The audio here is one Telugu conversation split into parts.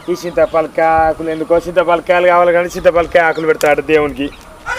ఈ చింతపలకాయ ఆకులు ఎందుకో చింతపలకాయలు కావాలి కానీ చింతపలకాయ ఆకులు పెడతాడు దేవునికి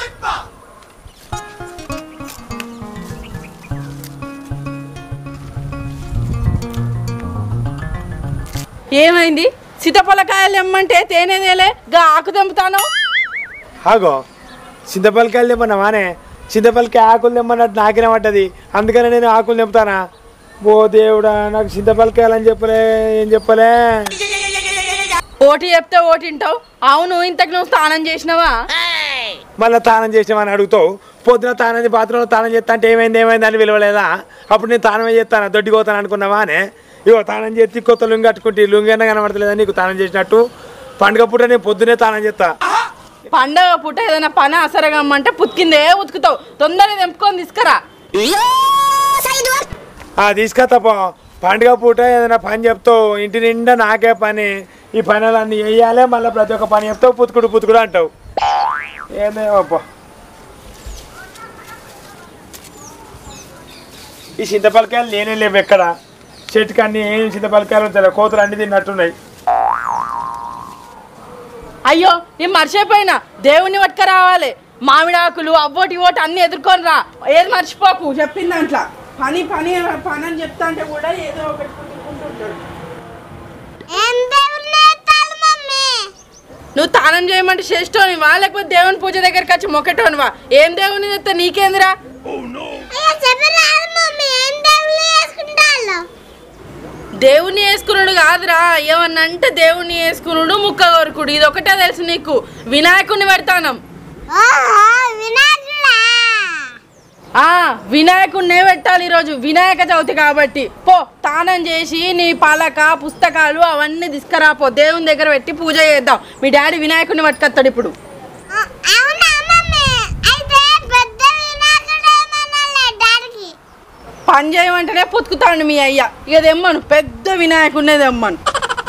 ఏమైంది సీతాఫలకాయలు ఎమ్మంటే తేనేదేలే గా ఆకు తెంపుతాను ఆగో చింతపలకాయలు తెమ్మన్నామానే చింతపలకాయ ఆకులు తెమ్మన్నట్టు నాకేనే పడ్డది అందుకనే నేను ఆకులు తెంపుతానా ఓ దేవుడా నాకు చింతపలకాయలు అని చెప్పలే ఏం చెప్పలే ఓటి చెప్తే ఓటి వింటావు అవును ఇంతకు నువ్వు స్నానం చేసినావా మళ్ళీ తానం చేసామని అడుగుతావు పొద్దున తానం బాత్రూంలో తానం చేస్తా అంటే ఏమైంది ఏమైంది అని విలువలేదా అప్పుడు నేను తానమే చేస్తాను దొడ్డిపోతాను అనుకున్నావా అనే ఇగో తానం చేసి కొత్త లుంగి కట్టుకుంటే ఈ లుంగి అన్న కనబడతలేదా నీకు తానం చేసినట్టు పండుగ పూట నేను పొద్దునే తానం చేస్తా పండగ పూట ఏదైనా పని అసరగమ్మంటే పుత్కిందే ఉతుకుతావు తొందరగా తెంపుకొని తీసుకురా ఆ తీసుకొస్తాపో పండుగ పూట ఏదైనా పని చెప్తావు ఇంటి నిండా నాకే పని ఈ పనులన్నీ వేయాలి మళ్ళీ ప్రతి ఒక్క పని చెప్తావు పుతుకుడు పుతుకుడు అంటావు ఏమేమప్పో ఈ చింతపలకాయలు నేనే లేవు ఎక్కడ చెట్టుకి అన్ని ఏం చింతపలకాయలు ఉంటాయి కోతులు అన్ని తిన్నట్టున్నాయి అయ్యో నేను మర్చిపోయినా దేవుణ్ణి పట్టుక రావాలి మామిడాకులు అవ్వటి ఇవ్వటి అన్ని ఎదుర్కొని రా ఏది మర్చిపోకు చెప్పింది దాంట్లో పని పని పని అని చెప్తా అంటే కూడా ఏదో ఒకటి పుట్టుకుంటుంటాడు నువ్వు తానం చేయమంటే శ్రేష్టోనివా లేకపోతే దేవుని పూజ దగ్గరికి వచ్చి మొక్కటోనివా ఏం దేవుని తెస్తే నీకేందిరా దేవుణ్ణి వేసుకున్నాడు కాదురా ఏమన్నా అంటే దేవుణ్ణి వేసుకున్నాడు ముక్క కొరుకుడు ఇది ఒకటే తెలుసు నీకు వినాయకుడిని పెడతానం ఆ వినాయకుడినే పెట్టాలి ఈరోజు వినాయక చవితి కాబట్టి పో తానం చేసి నీ పలక పుస్తకాలు అవన్నీ తీసుకురాపో దేవుని దగ్గర పెట్టి పూజ చేద్దాం మీ డాడీ వినాయకుడిని పట్టుకొస్తాడు ఇప్పుడు పని చేయమంటేనే పుతుకుతాడు మీ అయ్య ఇక తెమ్మను పెద్ద వినాయకుడినే తెమ్మను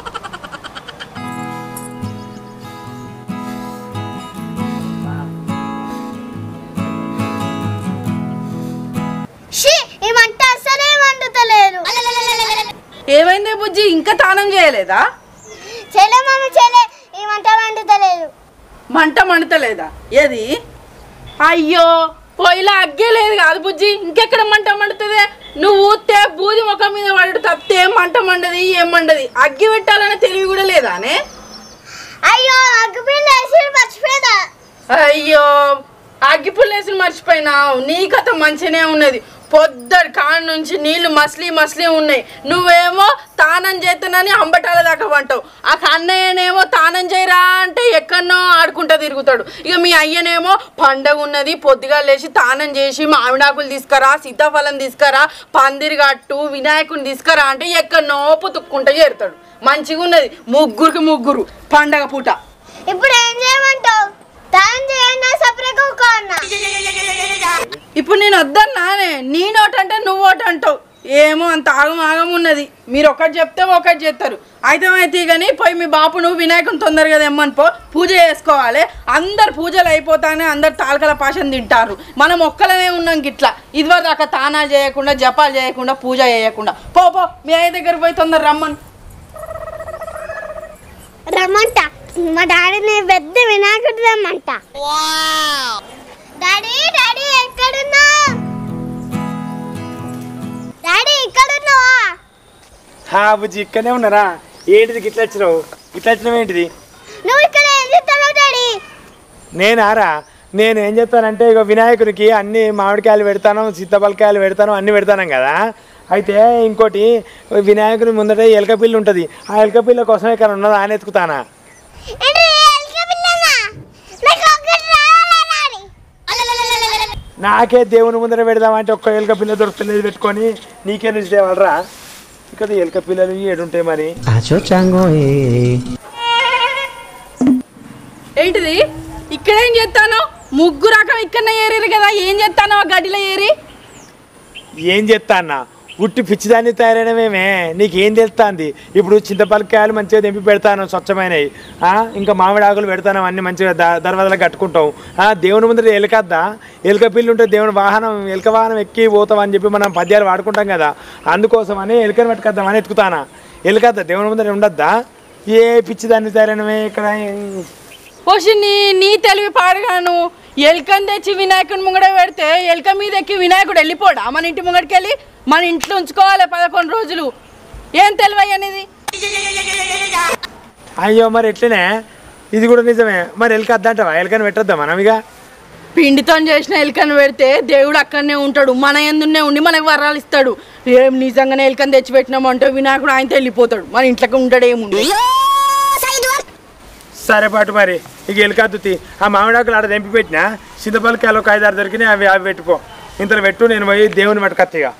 ఏమంటే అసలే వండుతలేరు ఏమైంది బుజ్జి ఇంకా తానం చేయలేదా చెల్లె మమ్మ చెల్లె ఏమంట వండుతలేదు మంట మంటలేదా ఏది అయ్యో పొయ్యిలో అగ్గే లేదు కాదు బుజ్జి ఇంకెక్కడ మంట మండుతుంది నువ్వు ఊతే బూది ముఖం మీద పడు తప్పితే ఏం మంట మండది ఏం మండది అగ్గి పెట్టాలనే తెలివి కూడా లేదానే అయ్యో అగ్గిపిల్ల వేసి మర్చిపోయిందా అయ్యో అగ్గిపుల్లేసి మర్చిపోయినావు నీ కథ మంచిగానే ఉన్నది పొద్దటి కాడ నుంచి నీళ్లు మసిలి మసిలి ఉన్నాయి నువ్వేమో తానం చేస్తానని అంబటాల దాకా వంటావు ఆ కన్నయ్యనేమో తానం చేయరా అంటే ఎక్కడనో ఆడుకుంటా తిరుగుతాడు ఇక మీ అయ్యనేమో పండగ ఉన్నది పొద్దుగా లేచి తానం చేసి మామిడాకులు తీసుకురా సీతాఫలం తీసుకురా పందిరి కట్టు వినాయకుని తీసుకురా అంటే ఎక్కడనో పుతుక్కుంటా చేరుతాడు మంచిగా ఉన్నది ముగ్గురికి ముగ్గురు పండగ పూట ఇప్పుడు ఏం చేయమంటావు తాను చేయండి సపరేట్ అన్న ఇప్పుడు నేను వద్దన్నానే నీ నోట అంటే నువ్వు ఒకటి అంటావు ఏమో అంత ఆగం ఆగం ఉన్నది మీరు ఒకటి చెప్తే ఒకటి చేస్తారు అయితే అయితే కానీ పోయి మీ బాపు నువ్వు వినాయకుని తొందరగా తెమ్మని పో పూజ చేసుకోవాలి అందరు పూజలు అయిపోతానే అందరు తాలకల పాశం తింటారు మనం ఒక్కలమే ఉన్నాం గిట్లా ఇదివరకు దాకా తానాలు చేయకుండా జపాలు చేయకుండా పూజ చేయకుండా పో పో మీ అయ్య దగ్గర పోయి తొందర రమ్మని రమ్మంట మా డాడీని పెద్ద వినాయకుడు రమ్మంట డాడీ డాడీ ఎక్కడున్నా డాడీ ఎక్కడున్నావా హా బుజ్జి ఇక్కడనే ఉన్నారా ఏంటిది గిట్ల వచ్చినావు గిట్ల వచ్చినావు ఏంటిది నువ్వు ఇక్కడ ఏం చేస్తున్నావు డాడీ నేనారా నేను ఏం చెప్తానంటే ఇక వినాయకునికి అన్ని మామిడికాయలు పెడతాను సీతాఫలకాయలు పెడతాను అన్ని పెడతాను కదా అయితే ఇంకోటి వినాయకుని ముందట ఎలక పిల్లి ఉంటుంది ఆ ఎలక పిల్ల కోసం ఇక్కడ ఉన్నదా అని ఎత్తుకుతానా ఏంటి ఎలుక పిల్లనా నాకు ఒకటి రావాలా డాడీ నాకే దేవుని ముందర పెడదామంటే ఒక్క ఎలక పిల్ల దొరుకుతలేదు పెట్టుకొని నీకే నుంచి తేవాలరా ఇక్కడ ఎలక పిల్లలు ఏడుంటాయి మరి Acho chango eh. ఏంటిది ఇక్కడేం చేస్తాను ముగ్గు రకం ఇక్కడనే ఏరేరు కదా ఏం చేస్తాను ఆ గడిలో ఏరి ఏం చేస్తా అన్న ఉట్టి పిచ్చిదాన్ని తయారైనమేమే నీకేం తెలుస్తుంది ఇప్పుడు చింతపలకాయలు మంచిగా తెంపి పెడతాను స్వచ్ఛమైనవి ఆ, ఇంకా మామిడి ఆకులు పెడతాను అన్ని మంచిగా ద దర్వాజలు కట్టుకుంటాం ఆ, దేవుని ముందర ఎలకద్దా ఎలుక పిల్లి ఉంటే దేవుని వాహనం ఎలుక వాహనం ఎక్కి పోతాం అని చెప్పి మనం పద్యాలు వాడుకుంటాం కదా అందుకోసమని ఎలుకని పట్టుకొద్దామని ఎత్తుకుతానా ఎలుకద్దా దేవుని ముందర ఉండద్దా ఏ పిచ్చిదాన్ని తయారైనవే ఇక్కడ పోషి నీ నీ తెలివి పాడగాను ఎలుకని తెచ్చి వినాయకుని ముంగడ పెడితే ఎలుక మీద ఎక్కి వినాయకుడు వెళ్ళిపోడా మన ఇంటి ముంగడికి వెళ్ళి మన ఇంట్లో ఉంచుకోవాలి పదకొండు రోజులు ఏం తెలివి అనేది అయ్యో మరి ఎట్లనే ఇది కూడా నిజమే మరి ఎలుక వద్దంటావా ఎలుకని పెట్టొద్దా మనం ఇక పిండితో చేసిన ఎలుకను పెడితే దేవుడు అక్కడనే ఉంటాడు మన ఎందునే ఉండి మనకు వరాలు ఇస్తాడు ఏం నిజంగానే ఎలుకని తెచ్చి పెట్టినామంటే వినాయకుడు ఆయనతో వెళ్ళిపోతాడు మన ఇంట్లోకి ఉంటాడు ఏముండు సరే పాటు మరి ఇక ఎలుకద్దుతి ఆ మామిడాకులు ఆడ తెంపి పెట్టినా చింతపల్లికాయలు ఒక ఐదారు దొరికినాయి అవి అవి పెట్టుకో ఇంతలో పెట్టు నేను పోయి దేవుని పట్టుకత్తిగా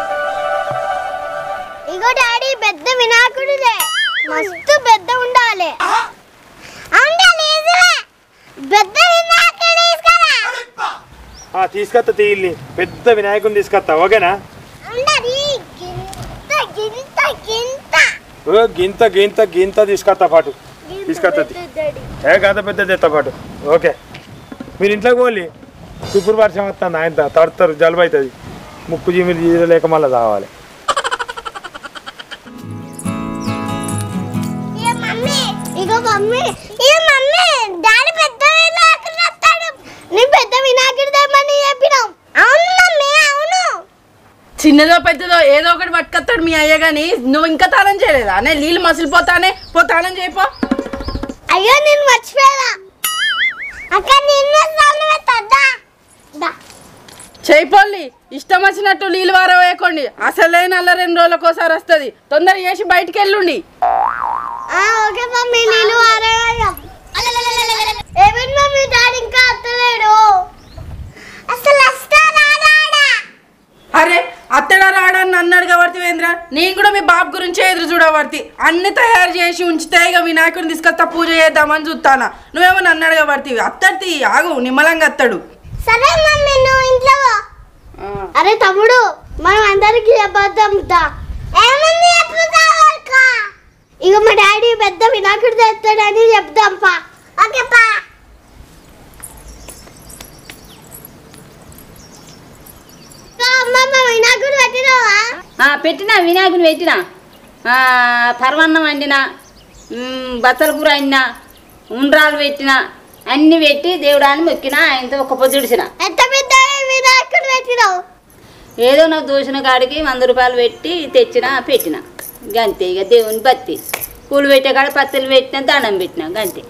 ఇగో డాడీ పెద్ద వినాయకుడిదే మస్తు పెద్ద ఉండాలి అవునా నిజమే పెద్ద వినాయకుడు తీసుకురా తీసుకొస్తా తీయిల్ని పెద్ద వినాయకుని తీసుకొస్తా ఓకేనా ఉండాలి గింత గింత గింత ఓ గింత గింత గింత తీసుకొస్తా పాటు తీసుకొస్తా తీ. డాడీ ఏ గంత పెద్ద తెస్తా పాటు ఓకే మీరు ఇంట్లోకి పోలి ఇప్పుడు వర్షం వస్తుంది ఆయన తడతారు జలుబు అవుతుంది ముక్కు జీమిలు జీరలేక మళ్ళీ తావాలి ఏ మమ్మీ ఇగో మమ్మీ ఏ మమ్మీ డాడీ పెద్ద వినాయకుడు వస్తాడు నీ పెద్ద వినాయకుడు తెమ్మని చెప్పినాం అవును మమ్మీ అవును చిన్నదో పెద్దదో ఏదో ఒకటి పట్టుకొస్తాడు మీ అయ్య గాని నువ్వు ఇంకా తాళం చేయలేదా అనే నీళ్ళు మసిలిపోతానే పో తాళం చేయపో అయ్యో నేను మర్చిపోయా అక్క నిన్న స్నానం పెట్టద్దా దా చేయిపోల్లి ఇష్టం వచ్చినట్టు నీళ్ళు వార వేయకండి అసలే నల్ల రెండు రోజులకు ఒకసారి వస్తుంది తొందర చేసి బయటికి వెళ్ళండి ఆ ఓకే మమ్మీ నీళ్ళు వారేయ్యా ఏమిటి మమ్మీ డాడీ ఇంకా అత్తలేడు అసలు వస్తాడా రాడా అరే అత్తడా రాడని అన్నాడు కాబట్టి వేంద్ర నేను కూడా మీ బాబు గురించి ఎదురు చూడబడితే అన్ని తయారు చేసి ఉంచితే ఇక వినాయకుడిని తీసుకొస్తా పూజ చేద్దామని చూస్తానా నువ్వేమో అన్నాడు కాబట్టి అత్తడితి ఆగు నిమ్మలంగా అత్తడు సరే మమ్మీ నువ్వు ఇంట్లో పో. అరే తమ్ముడు మనం అందరికి చెప్పొద్దాం దా ఏముంది చెప్పుతావు అక్క ఇక మా డాడీ పెద్ద వినాయకుడు తెస్తాడని చెప్దాం పా ఓకే పా అమ్మమ్మ వినాయకుడు పెట్టినావా ఆ, పెట్టినా వినాయకుని పెట్టినా ఆ, పరవన్నం వండిన మ్, బచ్చల కూర వండిన ఉండ్రాలు పెట్టిన అన్ని పెట్టి దేవుడాన్ని మొక్కిన ఆయనతో ఒక పొద్దుడిసిన ఎంత పెద్ద వినాయకుడు పెట్టినావు ఏదో నాకు దోసిన కాడికి వంద రూపాయలు పెట్టి తెచ్చిన పెట్టిన గంతే ఇక దేవుని బత్తి పూలు పెట్టే కాడ పత్తులు పెట్టిన దండం పెట్టిన గంతే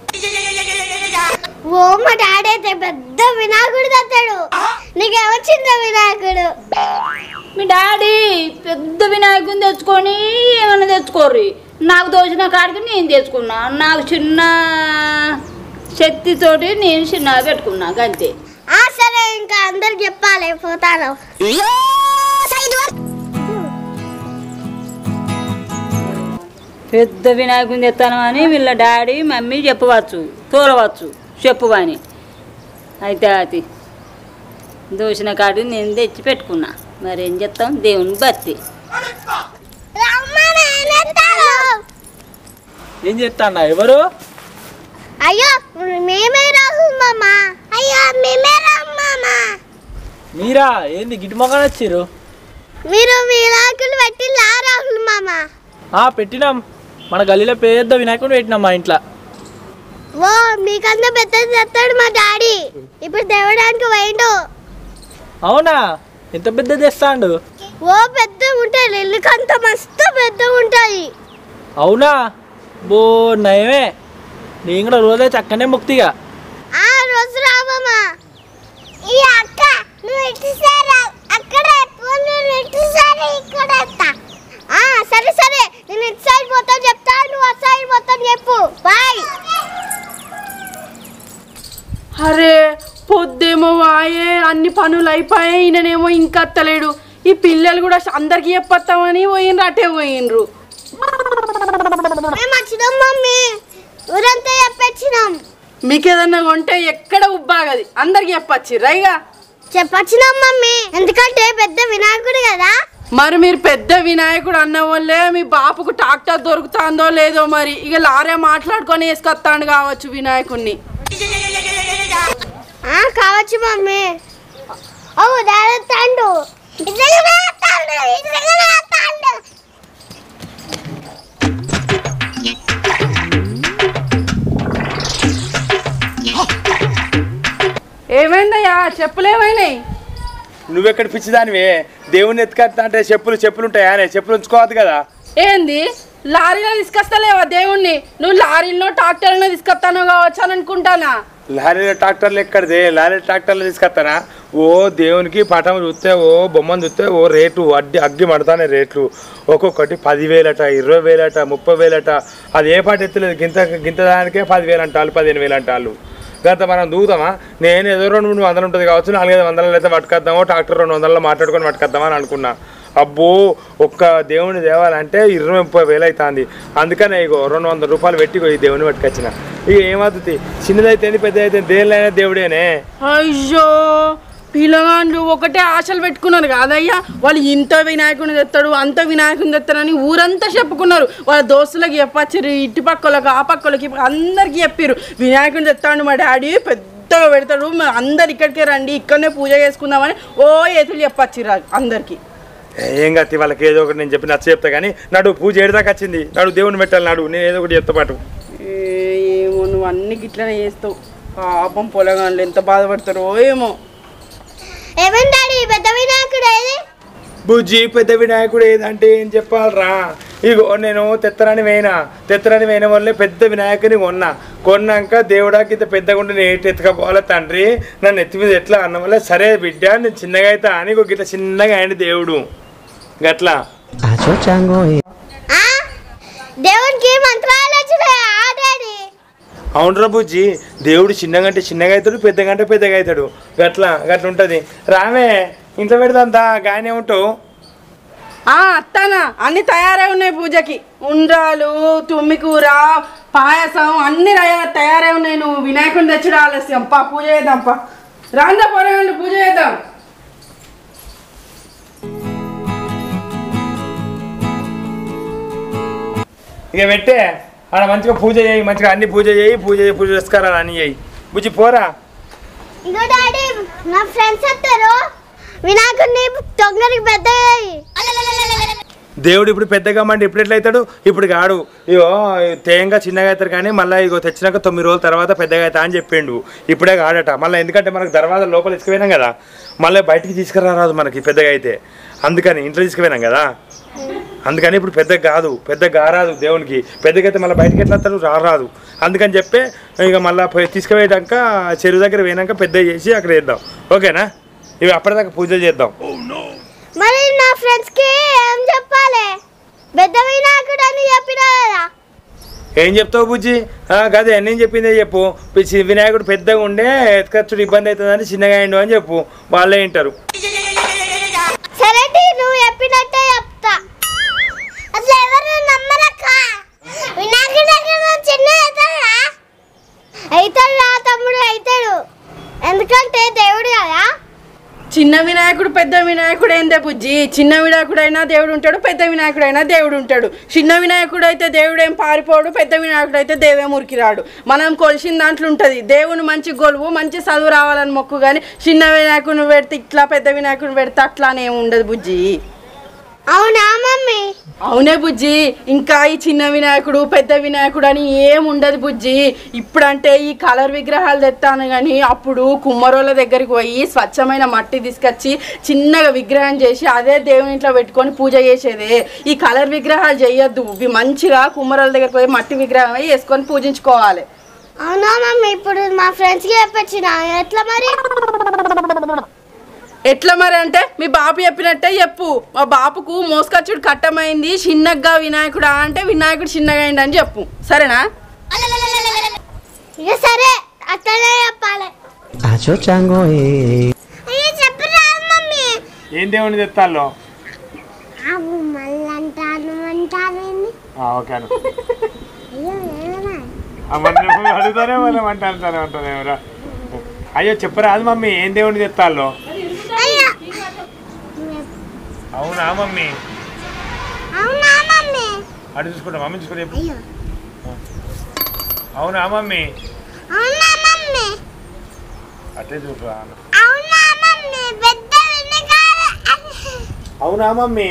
ఓ మా డాడీ అయితే పెద్ద వినాయకుడు తెస్తాడు నీకేమో చిన్న వినాయకుడు మీ డాడీ పెద్ద వినాయకుని తెచ్చుకొని ఏమైనా తెచ్చుకోర్రి నాకు దోచిన కాడికి నేను తెచ్చుకున్నా నాకు చిన్న శక్తితోటి నేను చిన్నగా పెట్టుకున్నా గంతే ఆ సరే ఇంకా అందరికి చెప్పాలి పోతాను పెద్ద వినాయకుని తెస్తాను అని వీళ్ళ డాడీ మమ్మీ చెప్పవచ్చు తోలవచ్చు చెప్పు అని అయితే అది దోసిన కాడి నేను తెచ్చి పెట్టుకున్నా మరి ఏం చెప్తాం దేవుని బత్తి ఏం చేస్తాన్నా ఎవరు అయ్యో మేమే రాహుల్ మామ అయ్యో మేమే రామ్ మామ మీరా ఏంది గిటి మొక్కన వచ్చిర్రు మీరు వినాయకులు పెట్టి లా రాహుల్ మామ ఆ పెట్టినాం మన గల్లీలో పెద్ద వినాయకుడు పెట్టినాం మా ఇంట్లో ఓ మీకన్నా పెద్దది తెస్తాడు మా డాడీ ఇప్పుడు తేవడానికి పోయిండు అవునా ఎంత పెద్ద తెస్తాండు ఓ పెద్ద ఉంటాయి ఇల్లుకంత మస్తు పెద్ద ఉంటాయి అవునా బో నయమే నేను కూడా రోజైతే అక్కడనే ముక్తిగా ఆ రోజు రావమ్మా ఈ అక్క నువ్వు ఇటు సరే అక్కడ నేను ఇటు సరే ఇక్కడ ఎత్తా. ఆ సరే సరే నేను ఇటు సైడ్ మొత్తం చెప్తా నువ్వు అటు సైడ్ మొత్తం చెప్పు బాయ్ అరే పొద్దేమో వాయే అన్ని పనులు అయిపోయాయి ఈయననేమో ఇంకా అత్తలేడు ఈ పిల్లలు కూడా అందరికి చెప్పొస్తామని పోయినరు అటే పోయినరు మేము వచ్చినాం మమ్మీ ఊరంతా చెప్పొచ్చినాం మీకు ఏదన్నా కొంటే ఎక్కడ ఉబ్బాగది అందరికి చెప్పచ్చు రైగా చెప్పొచ్చినాం మమ్మీ ఎందుకంటే పెద్ద వినాయకుడు కదా మరి మీరు పెద్ద వినాయకుడు అన్న వాళ్ళే మీ బాపుకు ట్రాక్టర్ దొరుకుతుందో లేదో మరి ఇక లారే మాట్లాడుకొని వేసుకొస్తాడు కావచ్చు వినాయకుడిని ఆ కావచ్చు మమ్మీ ఓ దాని తాండు ఇదిగో తాండు ఇదిగో తాండు చెప్పులేమైనాయి నువ్వెక్కడ పిచ్చిదానివే దేవుని ఎత్తుకత్తా అంటే చెప్పులు చెప్పులు ఉంటాయా అనే చెప్పులు ఉంచుకోవద్దు కదా ఏంది లారీలో తీసుకొస్తలేవా దేవుణ్ణి నువ్వు లారీలో ట్రాక్టర్లో తీసుకొస్తాను కావచ్చు అని అనుకుంటానా లారీలో ట్రాక్టర్లు ఎక్కడిది లారీ ట్రాక్టర్లు తీసుకొస్తానా ఓ దేవునికి పటం చూస్తే ఓ బొమ్మను చూస్తే ఓ రేటు అడ్డి అగ్గి మడతానే రేట్లు ఒక్కొక్కటి పదివేలట ఇరవై వేలట ముప్పై వేలట అది ఏ పాట ఎత్తలేదు గింత గింత దానికే పదివేలు అంటారు పదిహేను వేలు అంటారు గంత మనం దూతామా నేను ఏదో రెండు మూడు వందలు ఉంటుంది కావచ్చు నాలుగైదు వందలు అయితే పట్టుకొద్దామో ట్రాక్టర్ రెండు వందలలో మాట్లాడుకొని పట్టుకొద్దామా అని అనుకున్నా అబ్బో ఒక్క దేవుని తేవాలంటే ఇరవై ముప్పై వేలు అవుతుంది అందుకనే ఇగో రెండు వందల రూపాయలు పెట్టి ఇగో ఈ దేవుని పట్టుకొచ్చిన ఇక ఏమవుతుంది చిన్నదైతే పెద్ద అయితే దేనిలైనా దేవుడేనే అయ్యో పిల్లగాళ్ళు ఒకటే ఆశలు పెట్టుకున్నారు కాదయ్యా వాళ్ళు ఇంత వినాయకుని తెస్తాడు అంత వినాయకుని తెస్తాడని ఊరంతా చెప్పుకున్నారు వాళ్ళ దోస్తులకు చెప్పచ్చారు ఇటు పక్కలకు ఆ పక్కలకి అందరికి చెప్పారు వినాయకుని తెస్తాడు మా డాడీ పెద్దగా పెడతాడు మా అందరు ఇక్కడికే రండి ఇక్కడనే పూజ చేసుకుందామని ఓ ఎతులు చెప్పచ్చిర్రు అందరికి ఏం కత్తి వాళ్ళకి ఏదో ఒకటి నేను చెప్పి నచ్చ చెప్తా కానీ నడు పూజ ఏడుదాకా వచ్చింది నడు దేవుని పెట్టాలి నాడు నేను ఏదో ఒకటి చెప్తా పాటు ఏ- ఏమో నువ్వు అన్ని గిట్లనే చేస్తావు పాపం పొలగాళ్ళు ఎంత బాధపడతారో ఏమో ఏమైంది డాడీ పెద్ద వినాయకుడు ఏది బుజ్జి పెద్ద వినాయకుడు ఏదంటే ఏం చెప్పాలరా ఇగో నేను తెత్తరాని వేయినా తెత్తరాని వేయిన వల్లే పెద్ద వినాయకుని కొన్నా కొన్నాక దేవుడాకి ఇంత పెద్దగా ఉండి నేను ఎటు ఎత్తుకపోవాలి తండ్రి నన్ను ఎత్తి మీద ఎట్లా అన్న వల్ల సరే బిడ్డ నేను చిన్నగా అయితే అని ఒక గిట్ల చిన్నగా అయింది దేవుడు గట్లా Acho chango e. ఆ? దేవునికి మంత్రాలు వచ్చినాయా ఆ డాడీ అవునరా బుజ్జి దేవుడు చిన్నగా అంటే చిన్నగా అవుతాడు పెద్దగా అంటే పెద్దగా అవుతాడు గట్లా గట్ల ఉంటుంది రామే ఇంట్లో పెడదాంతా గాయనే ఉంటావు ఆ అత్తానా అన్ని తయారై ఉన్నాయి పూజకి ఉండ్రాలు తుమ్మికూర పాయసం అన్ని తయా- తయారై ఉన్నాయి నువ్వు వినాయకుని తెచ్చుడు ఆలస్యం పా పూజ చేద్దాం పా రాందా పోరాళ్ళు పూజ చేద్దాం ఇక పెట్టే ఆడ మంచిగా పూజ చేయి మంచిగా అన్ని పూజ చేయి పూజ చేయి పూజ పురస్కారాలు అన్ని చేయి బుజ్జి పోరా ఇగో డాడీ నా ఫ్రెండ్స్ వస్తారు వినాయకుడిని తొందరకి పెద్ద దేవుడు ఇప్పుడు పెద్దగా మండి ఇప్పుడు ఎట్లా అవుతాడు ఇప్పుడు కాడు ఇగో తేంగా చిన్నగా అవుతారు కానీ మళ్ళీ ఇగో తెచ్చినాక తొమ్మిది రోజుల తర్వాత పెద్దగా అవుతా అని చెప్పిండు ఇప్పుడే కాడట మళ్ళీ ఎందుకంటే మనకు దర్వాజా లోపల తీసుకుపోయినాం కదా మళ్ళీ బయటికి తీసుకురారాదు మనకి పెద్దగా అయితే అందుకని ఇంట్లో తీసుకుపోయినాం కదా అందుకని ఇప్పుడు పెద్దగా కాదు పెద్దగా కారాదు దేవునికి పెద్దగా అయితే మళ్ళీ బయటికి ఎట్లా వస్తాడు రారాదు అందుకని చెప్పి ఇక మళ్ళీ పోయి తీసుకుపోయాక చెరువు దగ్గర పోయినాక పెద్ద చేసి అక్కడ వేద్దాం ఓకేనా ఇవి అప్పటిదాకా పూజలు చేద్దాం మరి నా ఫ్రెండ్స్ కి ఏం చెప్పాలి పెద్ద వినాయకుడు అని చెప్పినా కదా ఏం చెప్తావు బుజ్జి ఆ, గదే నేను చెప్పిందే చెప్పు పిచ్చి వినాయకుడు పెద్దగా ఉండే ఎత్తుకచ్చుడు ఇబ్బంది అవుతుందని చిన్నగా అయిండు అని చెప్పు వాళ్ళే వింటారు సరే టీ, నువ్వు చెప్పినట్టే చెప్తా అసలు ఎవరు నమ్మరక్క వినాయకుడి దగ్గర చిన్న అవుతాడా అవుతాడు రా తమ్ముడు అవుతాడు ఎందుకంటే దేవుడు కదా చిన్న వినాయకుడు పెద్ద వినాయకుడు ఏందే బుజ్జి చిన్న వినాయకుడు అయినా దేవుడు ఉంటాడు పెద్ద వినాయకుడు అయినా దేవుడు ఉంటాడు చిన్న వినాయకుడు అయితే దేవుడు ఏం పారిపోడు పెద్ద వినాయకుడు అయితే దేవే మురికి రాడు మనం కొలిసిన దాంట్లో ఉంటుంది దేవుని మంచి గొలువు మంచి చదువు రావాలని మొక్కు కానీ చిన్న వినాయకుడిని పెడితే ఇట్లా పెద్ద వినాయకుడిని పెడితే అట్లా అని ఏమి ఉండదు బుజ్జి అవునా మమ్మీ అవునే బుజ్జి ఇంకా ఈ చిన్న వినాయకుడు పెద్ద వినాయకుడు అని ఏం ఉండదు బుజ్జి ఇప్పుడంటే ఈ కలర్ విగ్రహాలు తెస్తాను కానీ అప్పుడు కుమ్మరోళ్ళ దగ్గరికి పోయి స్వచ్ఛమైన మట్టి తీసుకొచ్చి చిన్నగా విగ్రహం చేసి అదే దేవుని ఇంట్లో పెట్టుకొని పూజ చేసేదే ఈ కలర్ విగ్రహాలు చేయొద్దు ఇవి మంచిగా కుమ్మరోళ్ళ దగ్గరికి పోయి మట్టి విగ్రహం వేసుకొని పూజించుకోవాలి అవునా మమ్మీ ఇప్పుడు మా ఫ్రెండ్స్కి చెప్పొచ్చిన ఎట్లా మరి ఎట్లా మరి అంటే మీ బాపు చెప్పినట్టే చెప్పు మా బాపుకు మోసుకొచ్చుడు కట్టమైంది చిన్నగా వినాయకుడా అంటే వినాయకుడు చిన్నగా అయింది అని చెప్పు సరేనా ఇక సరే అట్లనే చెప్పాలి Acho chango e. అయ్యో చెప్పరా మమ్మీ ఏం దేవుని తెత్తాలో అవు మళ్ళీ అంటాను అంటాను ఓకే అను అయ్యో ఏమన్నా అడుగుతానే మనం అంట అంటానే అంటానేమరా అయ్యో చెప్పరాదు మమ్మీ ఏం దేవుని తెత్తాలో అయ్యో అవునా మమ్మీ అవునా మమ్మీ అడు చూసుకుంటా మమ్మీ చూసుకుంటా చెప్పు అయ్యో అవునా మమ్మీ అవునా మమ్మీ అట్లే చూసురా అవునా మమ్మీ పెద్ద వినగారు అవునా మమ్మీ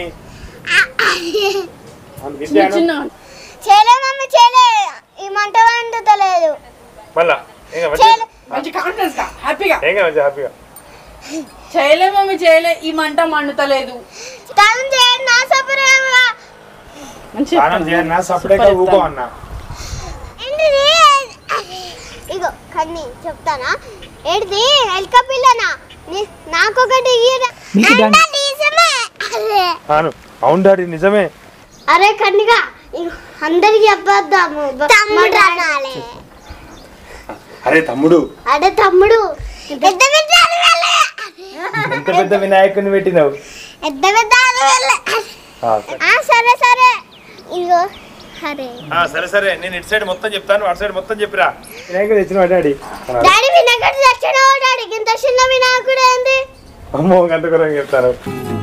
చిన్న చిన్న చేయలే మమ్మీ చేయలే ఈ మంట వండుతలేదు మళ్ళా ఏం కాదు, చేయలే మంచి కాన్ఫిడెన్స్ గా హ్యాపీగా ఏం కాదు, మంచిగా హ్యాపీగా చేయలే మమ్మీ చేయలే ఈ మంట మండుతలేదు స్నానం చేయండి నా సపరేగా మంచి స్నానం చేయన్నా సపరేట్గా ఊకో అన్న ఏంటిది ఇగో కన్ని చెప్తానా ఏంటిది ఎల్క పిల్లనా నీ- నాకొకటి ఇయ్యరా నీకు దాన్ని- అంతా నిజమే అరే అవును అవును డాడీ నిజమే అరే కన్నిగా ఇగో అందరికి చెప్పొద్దాము తమ్ముడు అనాలి అరే తమ్ముడు అడే తమ్ముడు పెద్ద పెద్ద అలవేలే. ఎంత పెద్ద వినాయకుని పెట్టినావు పెద్ద పెద్ద అలవేలే. ఆ, సరే. ఆ సరే సరే ఇగో అరే ఆ, సరే సరే నేను ఇటు సైడ్ మొత్తం చెప్తాను అటు సైడ్ మొత్తం చెప్పిరా వినాయకుడు తెచ్చిన డాడీ అన్నాడు. డాడీ వినాయకుడు తెచ్చాడు డాడీ ఇంత చిన్న వినాయకుడు ఏంది అమ్మో గంట చెప్తాను